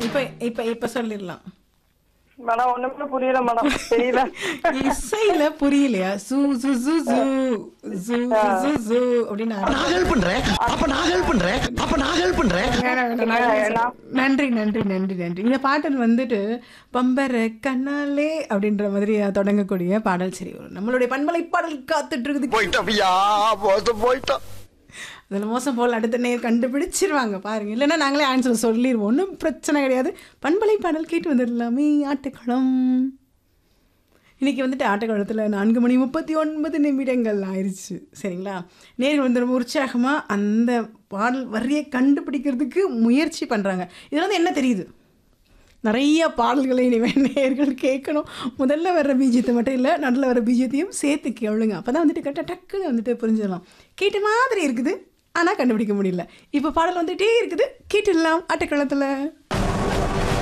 இப்ப இப்ப இப்ப சொல்லிடலாம் மேடம் ஒண்ணுமே புரியல மேடம் தெரியல இசையில புரியலையா சூ சூ சூ சூ சூ சூ சூ அப்படின்னு நான் ஹெல்ப் பண்றேன் அப்ப நான் ஹெல்ப் பண்றேன் அப்ப நான் ஹெல்ப் பண்றேன் வேணாம், வேணாம், நான் என்ன? நன்றி நன்றி நன்றி நன்றி இந்த பாடல் வந்துட்டு பம்பர கண்ணாலே அப்படின்ற மாதிரி தொடங்கக்கூடிய பாடல் சரி ஒரு நம்மளுடைய பண்பலை பாடல் காத்துட்டு இருக்குது போயிட்டோம்யா மோசம் போயிட்டோம் அதில் மோசம் போல் அடுத்த நேர் கண்டுபிடிச்சிருவாங்க பாருங்க இல்லைன்னா நாங்களே ஆன்சர் சொல்லிடுவோம் ஒன்றும் பிரச்சனை கிடையாது பண்பலை பாடல் கேட்டு வந்துடலாமே ஆட்டுக்களம் இன்னைக்கு வந்துட்டு ஆட்டக்காலத்தில் நான்கு மணி முப்பத்தி ஒன்பது நிமிடங்கள் ஆயிடுச்சு சரிங்களா நேர் வந்து ரொம்ப உற்சாகமாக அந்த பாடல் வரியை கண்டுபிடிக்கிறதுக்கு முயற்சி பண்ணுறாங்க இதில் வந்து என்ன தெரியுது நிறைய பாடல்களை இனிமேல் நேர்கள் கேட்கணும் முதல்ல வர்ற பீஜத்தை மட்டும் இல்லை நடுவில் வர பீஜத்தையும் சேர்த்து கேளுங்க அப்போ தான் வந்துட்டு கரெக்டாக டக்குன்னு வந்துட்டு புரிஞ்சிடலாம் கேட்ட மாதிரி இருக்குது ஆனால் கண்டுபிடிக்க முடியல இப்போ பாடல் வந்துட்டே இருக்குது கேட்டுடலாம் ஆட்டக்களத்தில்